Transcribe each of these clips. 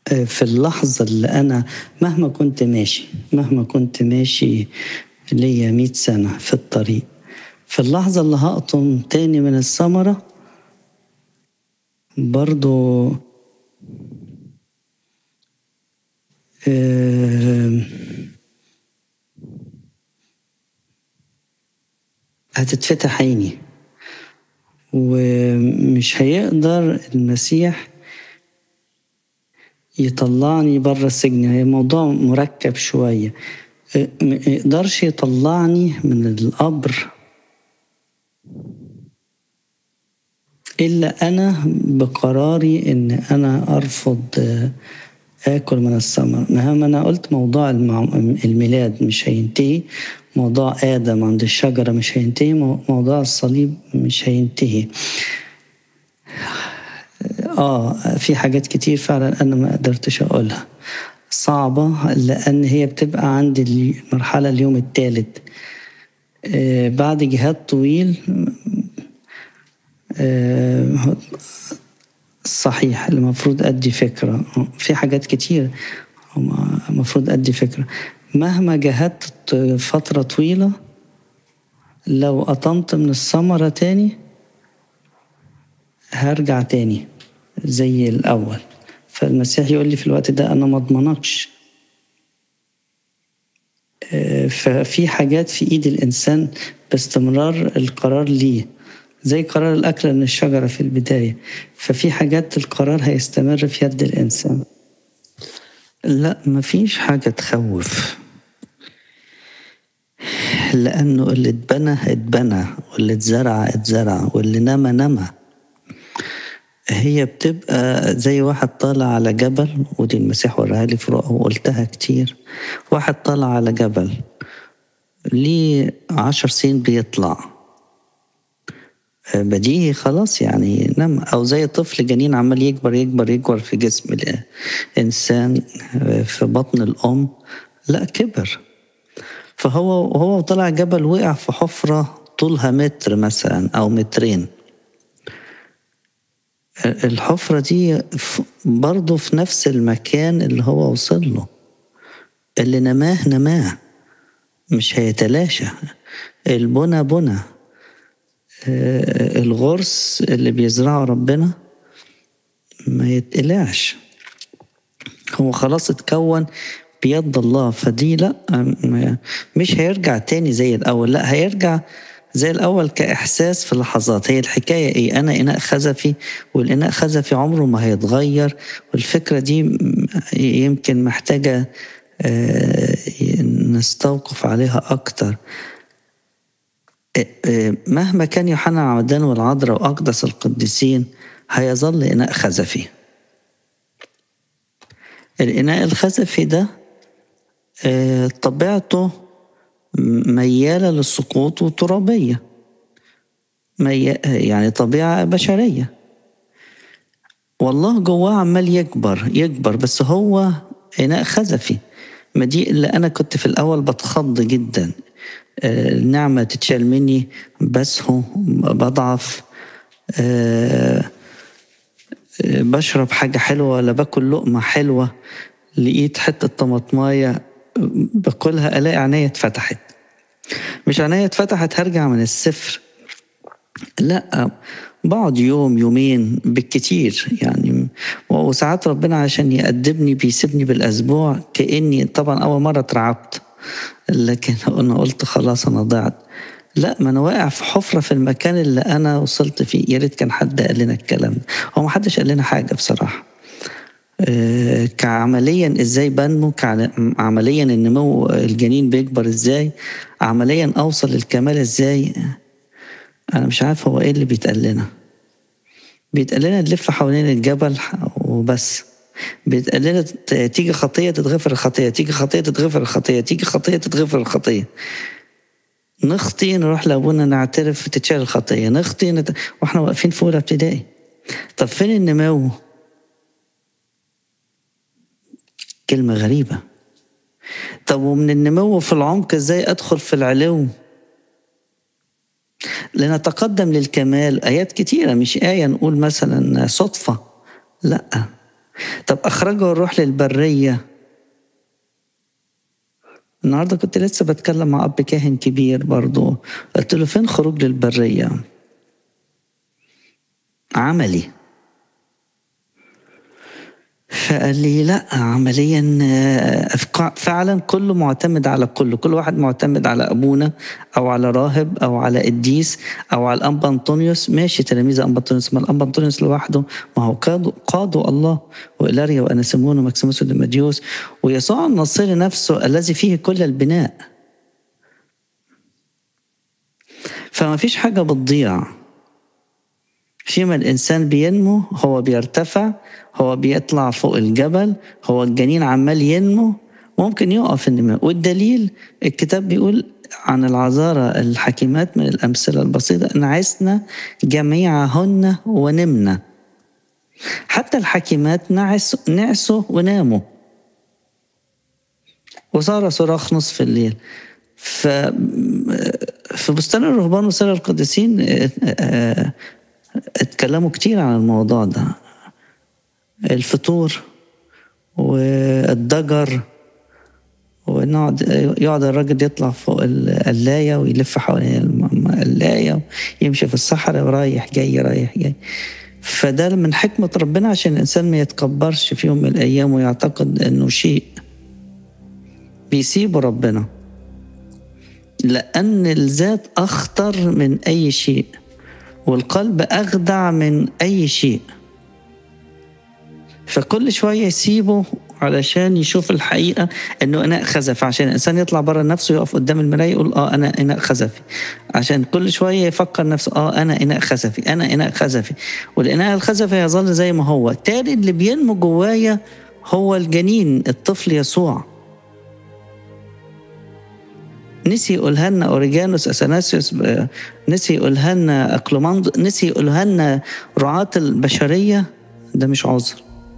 في اللحظة اللي أنا مهما كنت ماشي مهما كنت ماشي ليا مئة سنة في الطريق في اللحظة اللي هقطم تاني من الثمرة برضو آه، هتتفتح عيني ومش هيقدر المسيح يطلعني بره السجن هي موضوع مركب شوية ما يقدرش يطلعني من القبر إلا أنا بقراري إن أنا أرفض آكل من الثمر مهما أنا قلت موضوع الميلاد مش هينتهي موضوع آدم عند الشجرة مش هينتهي موضوع الصليب مش هينتهي آه في حاجات كتير فعلا أنا ما قدرتش أقولها صعبة لأن هي بتبقى عند المرحلة اليوم الثالث آه بعد جهاد طويل آه صحيح المفروض أدي فكرة في حاجات كتير المفروض أدي فكرة مهما جهدت فترة طويلة لو قطمت من الثمرة تاني هرجع تاني زي الأول فالمسيح يقول لي في الوقت ده أنا ما اضمنكش ففي حاجات في إيد الإنسان باستمرار القرار ليه زي قرار الأكل من الشجرة في البداية ففي حاجات القرار هيستمر في يد الإنسان لا مفيش حاجة تخوف لأنه اللي اتبنى اتبنى واللي اتزرع اتزرع واللي نما نما هي بتبقى زي واحد طالع على جبل ودي المسيح وراها لي في رؤى وقلتها كتير واحد طالع على جبل ليه عشر سنين بيطلع بديهي خلاص يعني نم او زي طفل جنين عمال يكبر يكبر يكبر في جسم الانسان في بطن الام لا كبر فهو وهو طلع جبل وقع في حفره طولها متر مثلا او مترين الحفرة دي برضه في نفس المكان اللي هو وصل له اللي نماه نماه مش هيتلاشى البنى بنى الغرس اللي بيزرعه ربنا ما يتقلعش هو خلاص اتكون بيد الله فدي لا مش هيرجع تاني زي الأول لا هيرجع زي الأول كإحساس في لحظات هي الحكاية إيه أنا إناء خزفي والإناء خزفي عمره ما هيتغير والفكرة دي يمكن محتاجة نستوقف عليها أكتر مهما كان يوحنا عمدان والعذراء وأقدس القديسين هيظل إناء خزفي الإناء الخزفي ده طبيعته ميالة للسقوط وترابية مي... يعني طبيعة بشرية والله جواه عمال يكبر يكبر بس هو إناء خزفي ما دي اللي أنا كنت في الأول بتخض جدا النعمة تتشال مني بسهو بضعف أه بشرب حاجة حلوة ولا باكل لقمة حلوة لقيت حتة طماطماية باكلها الاقي عينيا اتفتحت مش عينيا اتفتحت هرجع من الصفر لا بقعد يوم يومين بالكتير يعني وساعات ربنا عشان يأدبني بيسيبني بالأسبوع كأني طبعا أول مرة اترعبت لكن أنا قلت خلاص أنا ضعت لا ما أنا واقع في حفرة في المكان اللي أنا وصلت فيه يا ريت كان حد قال لنا الكلام ده هو ما حدش قال لنا حاجة بصراحة كعمليا ازاي بنمو عمليا النمو الجنين بيكبر ازاي عمليا اوصل للكمال ازاي انا مش عارف هو ايه اللي بيتقال لنا بيتقال لنا نلف حوالين الجبل وبس بيتقال لنا تيجي خطيه تتغفر الخطيه تيجي خطيه تتغفر الخطيه تيجي خطيه تتغفر الخطيه نخطي نروح لابونا نعترف تتشال الخطيه نخطي نت... واحنا واقفين في اولى ابتدائي طب فين النمو كلمة غريبة طب ومن النمو في العمق ازاي ادخل في العلو لنتقدم للكمال ايات كتيرة مش آية نقول مثلا صدفة لا طب أخرجه الروح للبرية النهارده كنت لسه بتكلم مع أب كاهن كبير برضو قلت له فين خروج للبرية عملي فقال لي لا عمليا آه، فعلا كله معتمد على كله كل واحد معتمد على ابونا او على راهب او على قديس او على الانبا انطونيوس ماشي تلاميذ انبا انطونيوس ما الانبا انطونيوس لوحده ما هو قادوا قادوا الله والاريا واناسيمون وماكسيموس وديماديوس ويسوع الناصري نفسه الذي فيه كل البناء فما فيش حاجه بتضيع فيما الإنسان بينمو هو بيرتفع هو بيطلع فوق الجبل هو الجنين عمال ينمو ممكن يقف النمو والدليل الكتاب بيقول عن العذارى الحكيمات من الأمثلة البسيطة نعسنا جميعهن ونمنا حتى الحكيمات نعس نعسوا وناموا وصار صراخ نصف الليل ف في بستان الرهبان وسائر القديسين اتكلموا كتير عن الموضوع ده الفطور والضجر ونقعد يقعد الراجل يطلع فوق القلاية ويلف حوالين القلاية ويمشي في الصحراء ورايح جاي رايح جاي فده من حكمة ربنا عشان الإنسان ما يتكبرش في يوم من الأيام ويعتقد إنه شيء بيسيبه ربنا لأن الذات أخطر من أي شيء والقلب أخدع من أي شيء فكل شوية يسيبه علشان يشوف الحقيقة إنه إناء خزف عشان الإنسان يطلع بره نفسه يقف قدام المراية يقول آه أنا إناء خزفي عشان كل شوية يفكر نفسه آه أنا إناء خزفي أنا إناء خزفي والإناء الخزفي هيظل زي ما هو التالي اللي بينمو جوايا هو الجنين الطفل يسوع نسي يقولها لنا اوريجانوس اثناسيوس نسي يقولها لنا اكلوماند نسي يقولها لنا رعاة البشريه ده مش عذر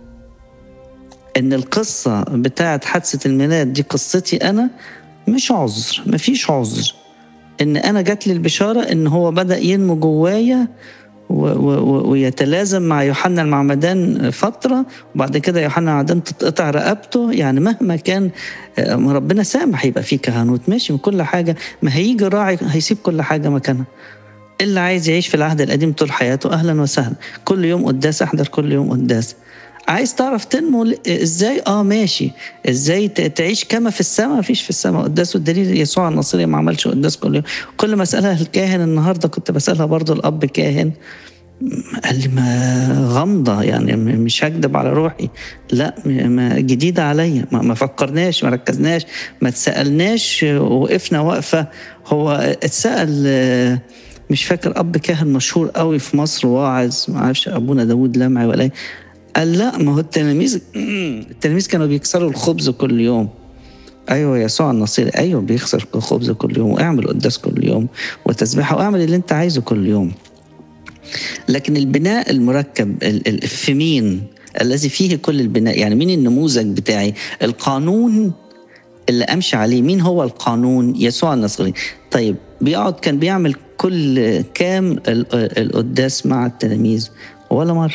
ان القصه بتاعت حادثه الميلاد دي قصتي انا مش عذر مفيش عذر ان انا جات لي البشاره ان هو بدا ينمو جوايا ويتلازم مع يوحنا المعمدان فترة وبعد كده يوحنا المعمدان تتقطع رقبته يعني مهما كان ربنا سامح يبقى فيه كهنوت ماشي من كل حاجة ما هيجي راعي هيسيب كل حاجة مكانها اللي عايز يعيش في العهد القديم طول حياته أهلا وسهلا كل يوم قداس أحضر كل يوم قداس عايز تعرف تنمو ازاي اه ماشي ازاي تعيش كما في السماء مفيش في السماء قداس والدليل يسوع النصيري ما عملش قداس كل يوم كل ما اسالها الكاهن النهارده كنت بسالها برضو الاب كاهن قال لي ما غامضة يعني مش هكدب على روحي لا ما جديدة عليا ما, ما فكرناش ما ركزناش ما تسألناش وقفنا وقفة هو اتسأل مش فاكر أب كاهن مشهور قوي في مصر واعظ ما اعرفش أبونا داوود لمعي ولا ايه قال لا ما هو التلاميذ التلاميذ كانوا بيكسروا الخبز كل يوم ايوه يسوع النصير ايوه بيخسر الخبز كل يوم واعمل قداس كل يوم وتسبيحه واعمل اللي انت عايزه كل يوم لكن البناء المركب في مين الذي فيه كل البناء يعني مين النموذج بتاعي القانون اللي امشي عليه مين هو القانون يسوع النصري طيب بيقعد كان بيعمل كل كام القداس مع التلاميذ ولا مره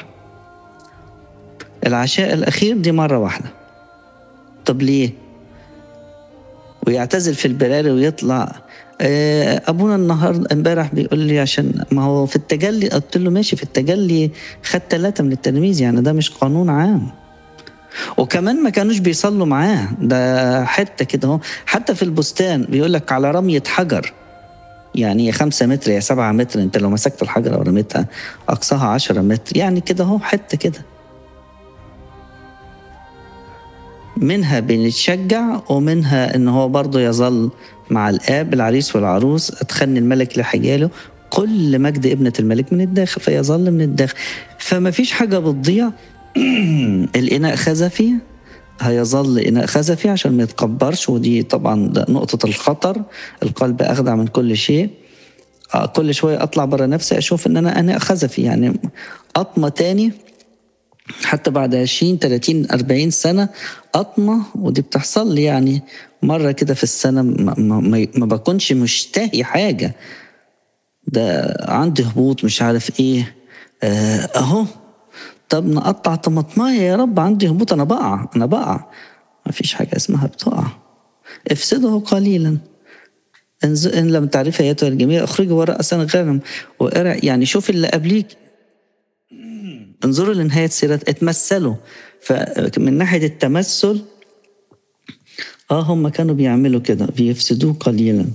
العشاء الأخير دي مرة واحدة طب ليه؟ ويعتزل في البراري ويطلع ابونا النهارده امبارح بيقول لي عشان ما هو في التجلي قلت له ماشي في التجلي خد ثلاثه من التلاميذ يعني ده مش قانون عام وكمان ما كانوش بيصلوا معاه ده حته كده اهو حتى في البستان بيقول لك على رميه حجر يعني يا خمسة متر يا سبعة متر انت لو مسكت الحجرة ورميتها أقصاها عشرة متر يعني كده اهو حتة كده منها بنتشجع ومنها ان هو برضه يظل مع الاب العريس والعروس اتخني الملك لحجاله كل مجد ابنة الملك من الداخل فيظل من الداخل فما فيش حاجة بتضيع الإناء خزفي هيظل إناء خزفي عشان ما يتكبرش ودي طبعا نقطة الخطر القلب أخدع من كل شيء كل شوية أطلع برا نفسي أشوف إن أنا إناء خزفي يعني أطمة تاني حتى بعد 20 30 40 سنه اطمه ودي بتحصل لي يعني مره كده في السنه ما, ما, ما بكونش مشتهي حاجه ده عندي هبوط مش عارف ايه آه اهو طب نقطع طماطمايه يا رب عندي هبوط انا بقع انا بقع ما فيش حاجه اسمها بتقع افسده قليلا ان لم تعرف ايتها الجميع اخرجوا وراء سنة غنم وارع يعني شوف اللي قبليك انظروا لنهاية سيرات اتمثلوا فمن ناحية التمثل اه هم كانوا بيعملوا كده بيفسدوه قليلا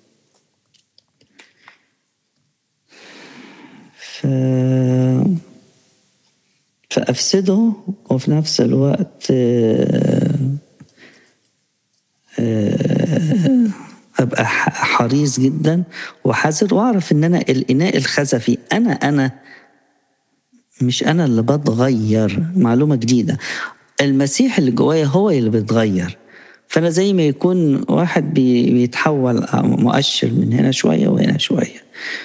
ف... فأفسده وفي نفس الوقت أبقى حريص جدا وحذر وأعرف إن أنا الإناء الخزفي أنا أنا مش أنا اللي بتغير معلومة جديدة المسيح اللي جوايا هو اللي بيتغير فأنا زي ما يكون واحد بيتحول مؤشر من هنا شوية وهنا شوية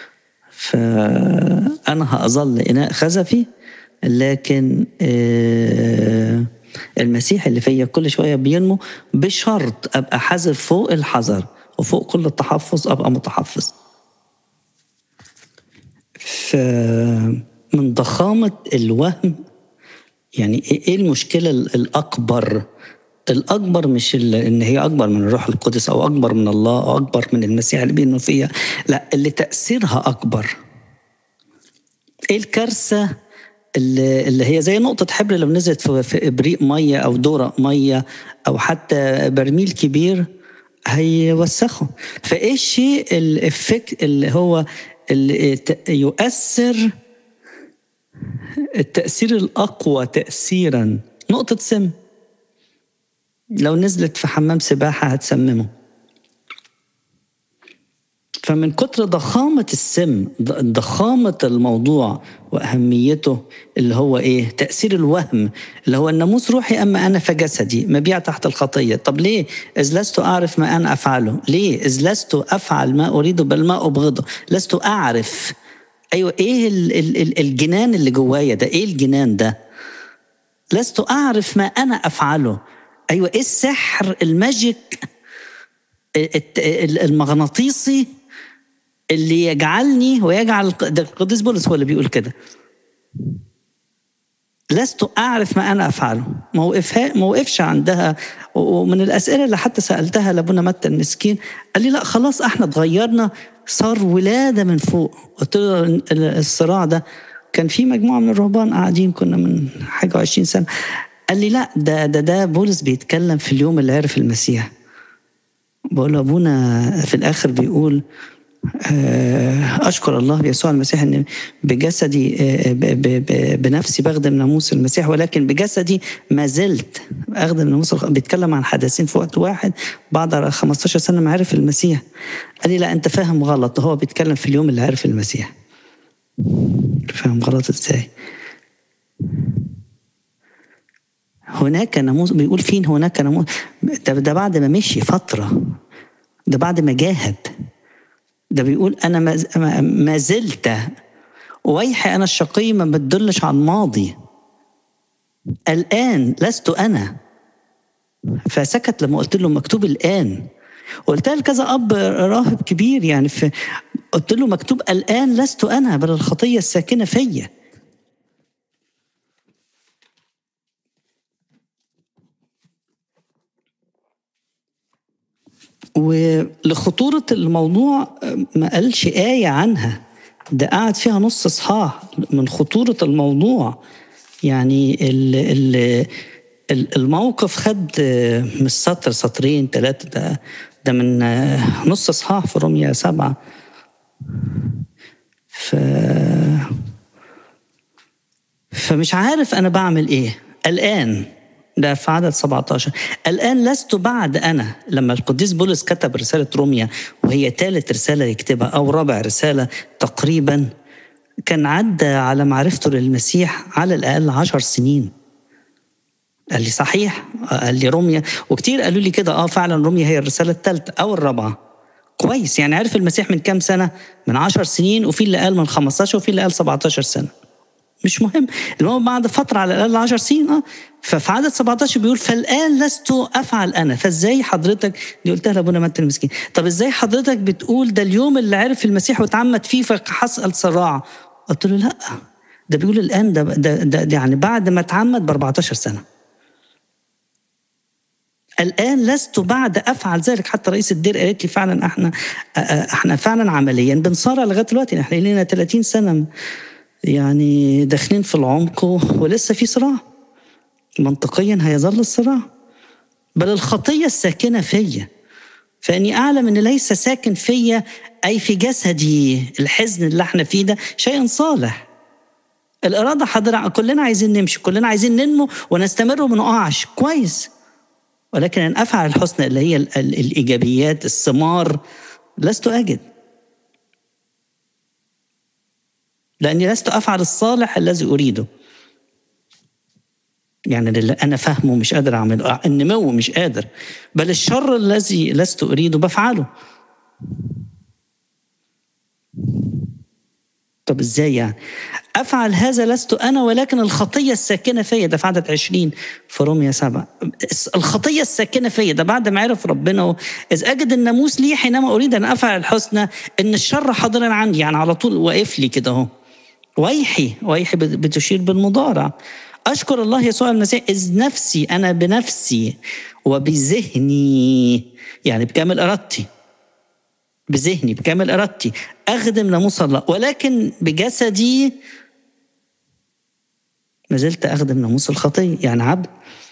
فأنا هأظل إناء خزفي لكن المسيح اللي فيا كل شوية بينمو بشرط أبقى حذر فوق الحذر وفوق كل التحفظ أبقى متحفظ من ضخامة الوهم يعني ايه المشكلة الأكبر الأكبر مش إن هي أكبر من الروح القدس أو أكبر من الله أو أكبر من المسيح اللي بينه فيها لا اللي تأثيرها أكبر إيه الكارثة اللي, اللي هي زي نقطة حبر لو نزلت في, في إبريق مية أو دورة مية أو حتى برميل كبير هيوسخه فإيه الشيء الإفكت اللي هو اللي يؤثر التأثير الأقوى تأثيرا نقطة سم لو نزلت في حمام سباحة هتسممه فمن كتر ضخامة السم ضخامة الموضوع وأهميته اللي هو إيه تأثير الوهم اللي هو الناموس روحي أما أنا فجسدي مبيع تحت الخطية طب ليه إذ لست أعرف ما أنا أفعله ليه إذ لست أفعل ما أريده بل ما أبغضه لست أعرف أيوة إيه الجنان اللي جوايا ده إيه الجنان ده لست أعرف ما أنا أفعله أيوة إيه السحر الماجيك المغناطيسي اللي يجعلني ويجعل ده القديس بولس هو اللي بيقول كده لست اعرف ما انا افعله ما وقفها ما وقفش عندها ومن الاسئله اللي حتى سالتها لابونا متى المسكين قال لي لا خلاص احنا اتغيرنا صار ولاده من فوق قلت له الصراع ده كان في مجموعه من الرهبان قاعدين كنا من حاجه وعشرين سنه قال لي لا ده ده ده بولس بيتكلم في اليوم اللي عرف المسيح بقول له ابونا في الاخر بيقول أشكر الله بيسوع المسيح أن بجسدي بنفسي بخدم ناموس المسيح ولكن بجسدي ما زلت أخدم ناموس بيتكلم عن حدثين في وقت واحد بعد 15 سنة ما عرف المسيح قال لي لا أنت فاهم غلط هو بيتكلم في اليوم اللي عرف المسيح فاهم غلط إزاي هناك ناموس بيقول فين هناك ناموس ده, ده بعد ما مشي فترة ده بعد ما جاهد ده بيقول انا ما زلت ويحي انا الشقي ما بتدلش على الماضي الان لست انا فسكت لما قلت له مكتوب الان قلتها لكذا اب راهب كبير يعني في قلت له مكتوب الان لست انا بل الخطيه الساكنه فيا ولخطورة الموضوع ما قالش آية عنها ده قعد فيها نص صحاح من خطورة الموضوع يعني ال ال الموقف خد مش سطر سطرين ثلاثة ده ده من نص صحاح في روميا سبعة ف فمش عارف أنا بعمل إيه الآن ده في عدد 17 الآن لست بعد أنا لما القديس بولس كتب رسالة روميا وهي ثالث رسالة يكتبها أو رابع رسالة تقريبا كان عدى على معرفته للمسيح على الأقل عشر سنين قال لي صحيح قال لي روميا وكتير قالوا لي كده اه فعلا روميا هي الرسالة الثالثة أو الرابعة كويس يعني عرف المسيح من كام سنة من عشر سنين وفي اللي قال من 15 وفي اللي قال 17 سنة مش مهم المهم بعد فترة على الأقل 10 سنين اه ففي عدد 17 بيقول فالآن لست أفعل أنا فإزاي حضرتك دي قلتها لأبونا متى المسكين طب إزاي حضرتك بتقول ده اليوم اللي عرف المسيح واتعمد فيه فحصل صراع قلت له لا ده بيقول الان ده ده, ده, ده يعني بعد ما اتعمد ب 14 سنه الان لست بعد افعل ذلك حتى رئيس الدير قالت لي فعلا احنا احنا فعلا عمليا بنصارع لغايه دلوقتي احنا لنا 30 سنه يعني داخلين في العمق ولسه في صراع منطقيا هيظل الصراع بل الخطيه الساكنه فيا فاني اعلم ان ليس ساكن فيا اي في جسدي الحزن اللي احنا فيه ده شيء صالح الاراده حاضره كلنا عايزين نمشي كلنا عايزين ننمو ونستمر وما نقعش كويس ولكن ان افعل الحسنى اللي هي الايجابيات الثمار لست اجد لاني لست افعل الصالح الذي اريده يعني اللي انا فاهمه مش قادر اعمله النمو مش قادر بل الشر الذي لست اريده بفعله طب ازاي يعني افعل هذا لست انا ولكن الخطيه الساكنه فيا ده في عدد 20 في روميا 7 الخطيه الساكنه فيا ده بعد ما عرف ربنا اذ اجد الناموس لي حينما اريد ان افعل الحسنى ان الشر حاضر عندي يعني على طول واقف لي كده اهو ويحي ويحي بتشير بالمضارع أشكر الله يسوع المسيح إذ نفسي أنا بنفسي وبذهني يعني بكامل إرادتي بذهني بكامل إرادتي أخدم ناموس الله ولكن بجسدي ما زلت أخدم ناموس الخطية يعني عبد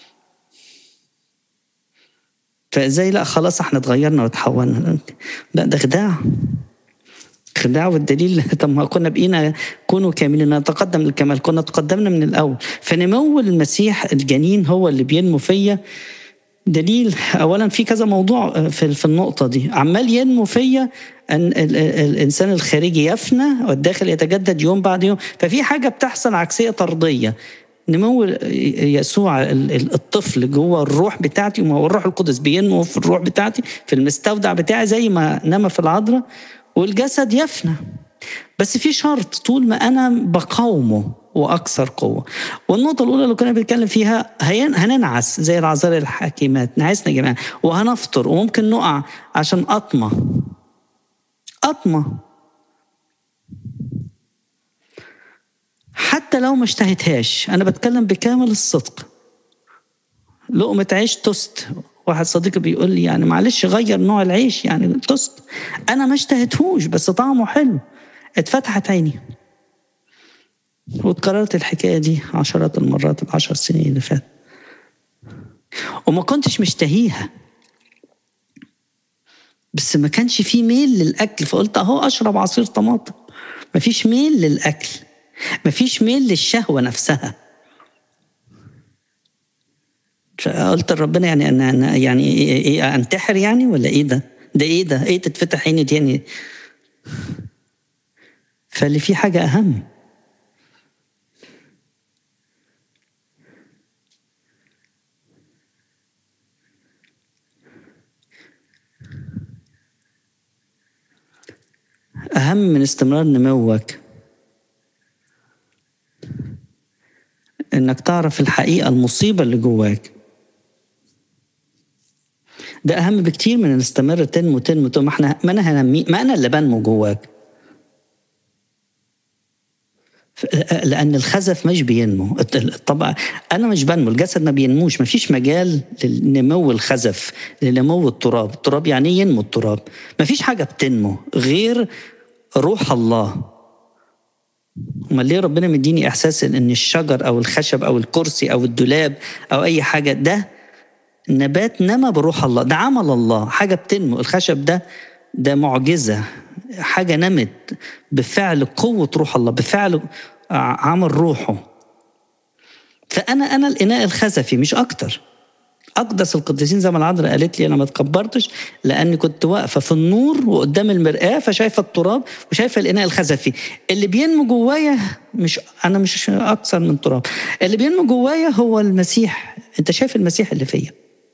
فازاي لا خلاص احنا اتغيرنا وتحولنا لا ده خداع خداع والدليل طب ما كنا بقينا كونوا كاملين نتقدم للكمال كنا تقدمنا من الاول فنمو المسيح الجنين هو اللي بينمو فيا دليل اولا في كذا موضوع في في النقطه دي عمال ينمو فيا ان الانسان الخارجي يفنى والداخل يتجدد يوم بعد يوم ففي حاجه بتحصل عكسيه طرديه نمو يسوع الطفل جوه الروح بتاعتي وما هو الروح القدس بينمو في الروح بتاعتي في المستودع بتاعي زي ما نما في العذراء والجسد يفنى بس في شرط طول ما انا بقاومه واكثر قوه والنقطه الاولى اللي كنا بنتكلم فيها هننعس زي العذارى الحكيمات نعسنا جميعا وهنفطر وممكن نقع عشان اطمه اطمه حتى لو ما اشتهيتهاش انا بتكلم بكامل الصدق لقمه عيش توست واحد صديقي بيقول لي يعني معلش غير نوع العيش يعني توست انا ما اشتهيتهوش بس طعمه حلو اتفتحت عيني واتكررت الحكايه دي عشرات المرات العشر سنين اللي فاتت وما كنتش مشتهيها بس ما كانش في ميل للاكل فقلت اهو اشرب عصير طماطم مفيش ميل للاكل مفيش ميل للشهوه نفسها فقلت لربنا يعني انا يعني إيه, ايه انتحر يعني ولا ايه ده؟ ده ايه ده؟ ايه تتفتح عيني تاني؟ فاللي في حاجه اهم أهم من استمرار نموك إنك تعرف الحقيقة المصيبة اللي جواك ده اهم بكتير من ان استمر تنمو تنمو تنمو ما احنا ما انا هنمي ما انا اللي بنمو جواك لان الخزف مش بينمو طبعا انا مش بنمو الجسد ما بينموش ما فيش مجال لنمو الخزف لنمو التراب التراب يعني ايه ينمو التراب ما فيش حاجه بتنمو غير روح الله امال ليه ربنا مديني احساس ان الشجر او الخشب او الكرسي او الدولاب او اي حاجه ده نبات نما بروح الله ده عمل الله حاجة بتنمو الخشب ده ده معجزة حاجة نمت بفعل قوة روح الله بفعل عمل روحه فأنا أنا الإناء الخزفي مش أكتر أقدس القديسين زي ما العذراء قالت لي أنا ما تكبرتش لأني كنت واقفة في النور وقدام المرآة فشايفة التراب وشايفة الإناء الخزفي اللي بينمو جوايا مش أنا مش أكثر من تراب اللي بينمو جوايا هو المسيح أنت شايف المسيح اللي فيا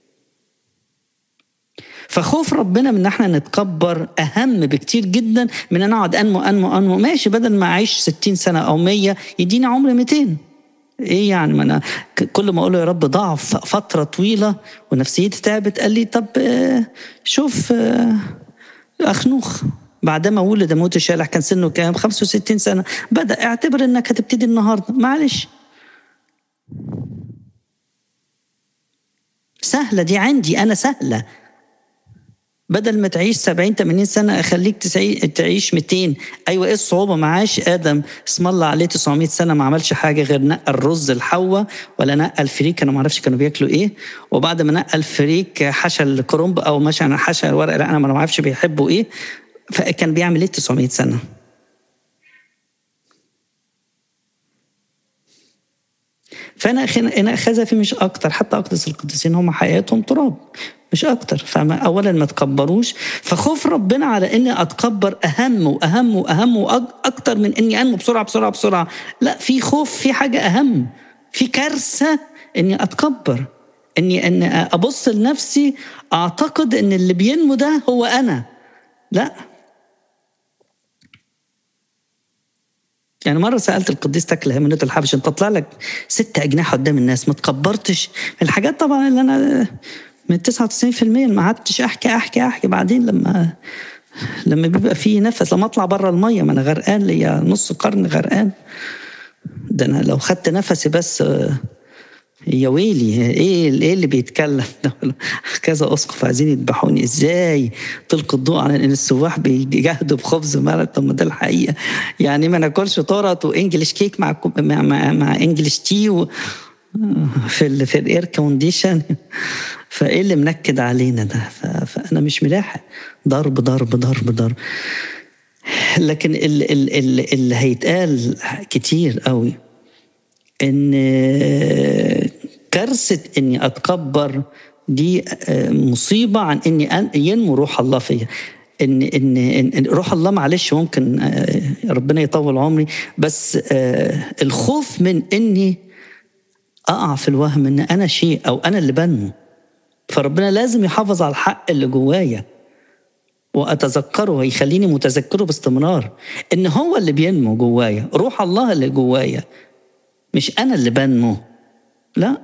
فخوف ربنا من ان احنا نتكبر اهم بكتير جدا من ان اقعد انمو انمو انمو ماشي بدل ما اعيش 60 سنه او 100 يديني عمر 200 ايه يعني ما انا كل ما اقول له يا رب ضعف فتره طويله ونفسيتي تعبت قال لي طب شوف اخنوخ بعدما ولد موت الشالح كان سنه كام 65 سنة بدأ اعتبر انك هتبتدي النهاردة معلش سهلة دي عندي أنا سهلة بدل ما تعيش 70 80 سنة أخليك تعيش 200 أيوة إيه الصعوبة معاش آدم اسم الله عليه 900 سنة ما عملش حاجة غير نقى الرز لحواء ولا نقى الفريك أنا ما أعرفش كانوا بياكلوا إيه وبعد ما نقى الفريك حشى الكرنب أو مثلا حشى الورق لا أنا ما أعرفش بيحبوا إيه فكان بيعمل إيه 900 سنة فانا انا خزفي مش اكتر حتى اقدس القديسين هم حياتهم تراب مش اكتر فما اولا ما تكبروش فخوف ربنا على اني اتكبر اهم واهم واهم واكتر من اني انمو بسرعه بسرعه بسرعه لا في خوف في حاجه اهم في كارثه اني اتكبر اني ان ابص لنفسي اعتقد ان اللي بينمو ده هو انا لا يعني مرة سألت القديس تكله منة الحبش أنت طلع لك ست أجنحة قدام الناس ما تكبرتش الحاجات طبعا اللي أنا من 99% ما قعدتش أحكي أحكي أحكي بعدين لما لما بيبقى فيه نفس لما أطلع بره المية ما أنا غرقان ليا نص قرن غرقان ده أنا لو خدت نفسي بس يا ويلي ايه ايه اللي بيتكلم كذا اسقف عايزين يذبحوني ازاي تلقي الضوء على ان السواح بيجاهدوا بخبز مرق طب ما ده الحقيقه يعني ما ناكلش طرط وانجلش كيك مع مع, مع, مع انجلش تي و في ال في الاير كونديشن فايه اللي منكد علينا ده فانا مش ملاحق ضرب ضرب ضرب ضرب لكن اللي, اللي, اللي هيتقال كتير قوي ان كارثه اني اتكبر دي مصيبه عن اني ينمو روح الله فيا ان ان ان روح الله معلش ممكن ربنا يطول عمري بس الخوف من اني اقع في الوهم ان انا شيء او انا اللي بنمو فربنا لازم يحافظ على الحق اللي جوايا واتذكره ويخليني متذكره باستمرار ان هو اللي بينمو جوايا روح الله اللي جوايا مش انا اللي بنمو لا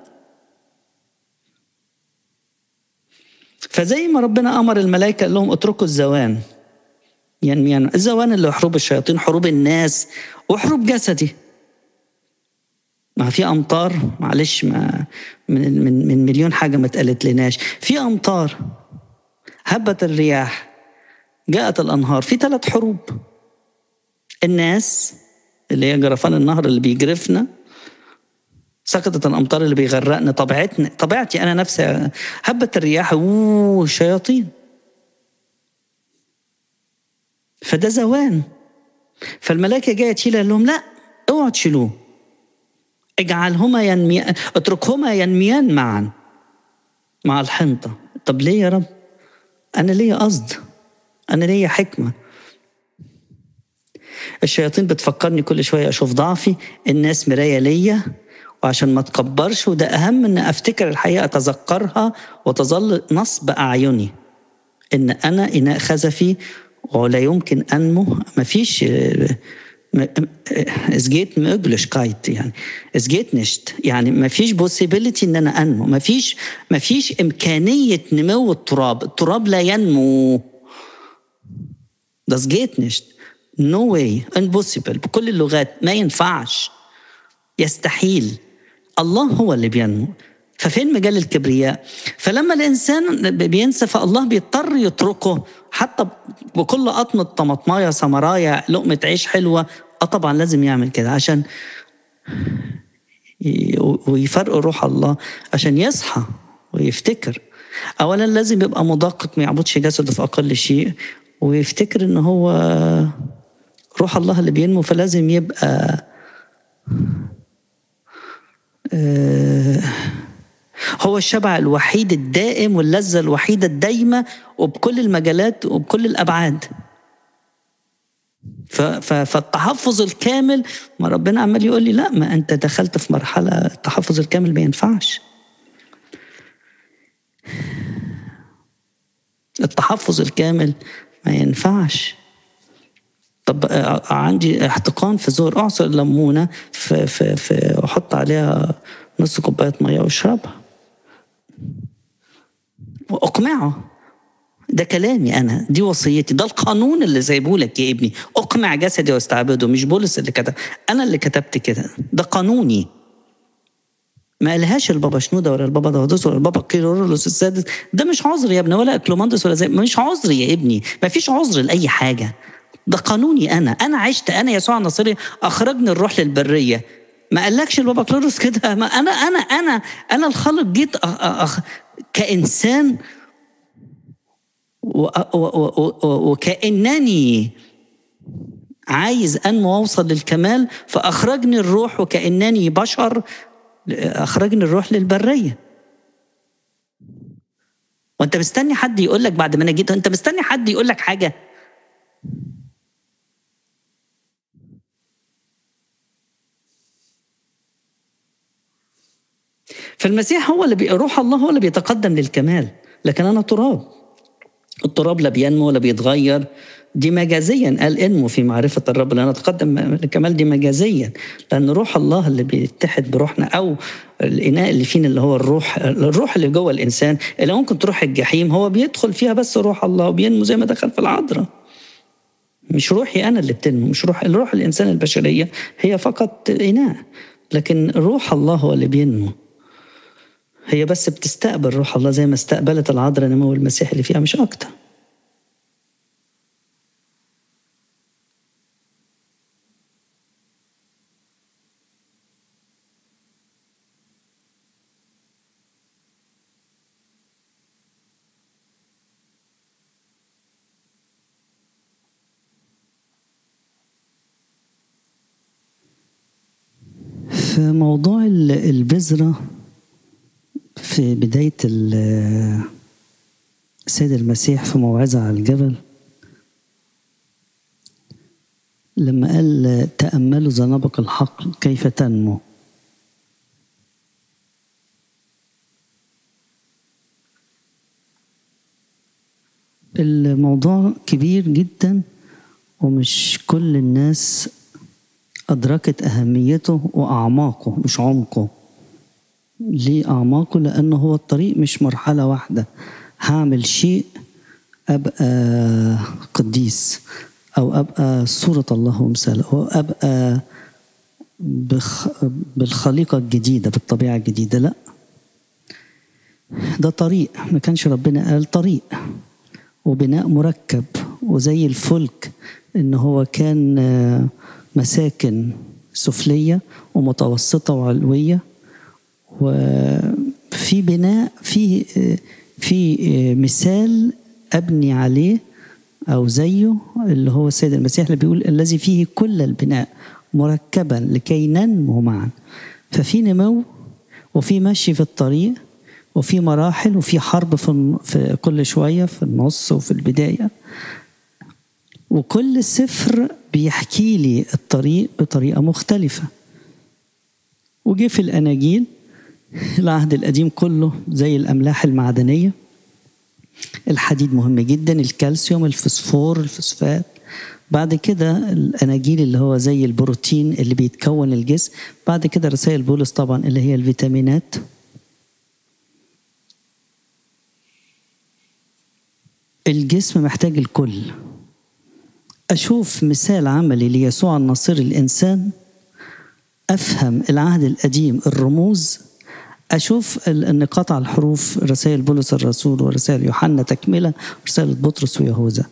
فزي ما ربنا امر الملائكه قال لهم اتركوا الزوان يعني, يعني الزوان اللي حروب الشياطين حروب الناس وحروب جسدي ما في امطار معلش ما من من من مليون حاجه ما اتقالت لناش في امطار هبت الرياح جاءت الانهار في ثلاث حروب الناس اللي هي جرفان النهر اللي بيجرفنا سقطت الامطار اللي بيغرقنا طبيعتنا طبيعتي انا نفسي هبت الرياح اوه شياطين فده زوان فالملائكه جايه تشيلها لهم لا اوعوا تشيلوه اجعلهما ينميان اتركهما ينميان معا مع الحنطه طب ليه يا رب انا ليا قصد انا ليا حكمه الشياطين بتفكرني كل شويه اشوف ضعفي الناس مرايه ليا وعشان ما تكبرش وده اهم ان افتكر الحقيقه اتذكرها وتظل نصب اعيني ان انا اناء خزفي ولا يمكن انمو مفيش es geht Möglichkeit يعني es geht nicht يعني ما فيش possibility ان انا انمو ما فيش ما فيش امكانيه نمو التراب التراب لا ينمو das geht nicht no way impossible بكل اللغات ما ينفعش يستحيل الله هو اللي بينمو ففين مجال الكبرياء فلما الانسان بينسى فالله بيضطر يتركه حتى بكل قطمة طماطمايه سمرايه لقمه عيش حلوه اه طبعا لازم يعمل كده عشان ويفرق روح الله عشان يصحى ويفتكر اولا لازم يبقى مدقق ما يعبدش جسده في اقل شيء ويفتكر ان هو روح الله اللي بينمو فلازم يبقى هو الشبع الوحيد الدائم واللذة الوحيدة الدايمة وبكل المجالات وبكل الأبعاد فالتحفظ الكامل ما ربنا عمال يقول لي لا ما أنت دخلت في مرحلة التحفظ الكامل ما ينفعش التحفظ الكامل ما ينفعش طب عندي احتقان في زور اعصر ليمونه في في في احط عليها نص كوبايه ميه واشربها واقمعه ده كلامي انا دي وصيتي ده القانون اللي سايبه لك يا ابني اقمع جسدي واستعبده مش بولس اللي كتب انا اللي كتبت كده ده قانوني ما قالهاش البابا شنودة ولا البابا داودوس ولا البابا كيرلس السادس ده مش عذر يا ابني ولا اكلوماندس ولا زي مش عذر يا ابني ما فيش عذر لاي حاجه ده قانوني انا انا عشت انا يسوع الناصري اخرجني الروح للبريه ما قالكش البابا كلورس كده ما انا انا انا انا الخالق جيت أخ أخ كانسان وكانني عايز انمو واوصل للكمال فاخرجني الروح وكانني بشر اخرجني الروح للبريه وانت مستني حد يقول لك بعد ما انا جيت انت مستني حد يقول لك حاجه فالمسيح هو اللي بي... روح الله هو اللي بيتقدم للكمال لكن انا تراب التراب لا بينمو ولا بيتغير دي مجازيا قال انمو في معرفة الرب لأن أتقدم للكمال دي مجازيا لأن روح الله اللي بيتحد بروحنا أو الإناء اللي فينا اللي هو الروح الروح اللي جوه الإنسان اللي ممكن تروح الجحيم هو بيدخل فيها بس روح الله وبينمو زي ما دخل في العذراء مش روحي أنا اللي بتنمو مش روح الروح الإنسان البشرية هي فقط إناء لكن روح الله هو اللي بينمو هي بس بتستقبل روح الله زي ما استقبلت العذراء نمو المسيح اللي فيها مش أكتر في موضوع البذرة في بداية السيد المسيح في موعظة على الجبل لما قال تأملوا زنبق الحق كيف تنمو الموضوع كبير جدا ومش كل الناس أدركت أهميته وأعماقه مش عمقه ليه أعماقه لأنه هو الطريق مش مرحلة واحدة هعمل شيء أبقى قديس أو أبقى صورة الله ومثاله أو أبقى بخ بالخليقة الجديدة بالطبيعة الجديدة لا ده طريق ما كانش ربنا قال طريق وبناء مركب وزي الفلك ان هو كان مساكن سفلية ومتوسطة وعلوية وفي بناء في في مثال ابني عليه او زيه اللي هو السيد المسيح اللي بيقول الذي فيه كل البناء مركبا لكي ننمو معا ففي نمو وفي مشي في الطريق وفي مراحل وفي حرب في, في كل شويه في النص وفي البدايه وكل سفر بيحكي لي الطريق بطريقه مختلفه وجه في الاناجيل العهد القديم كله زي الاملاح المعدنيه الحديد مهم جدا الكالسيوم الفسفور الفوسفات بعد كده الاناجيل اللي هو زي البروتين اللي بيتكون الجسم بعد كده رسائل بولس طبعا اللي هي الفيتامينات الجسم محتاج الكل اشوف مثال عملي ليسوع الناصر الانسان افهم العهد القديم الرموز اشوف النقاط على الحروف رسائل بولس الرسول ورسائل يوحنا تكمله ورساله بطرس ويهوذا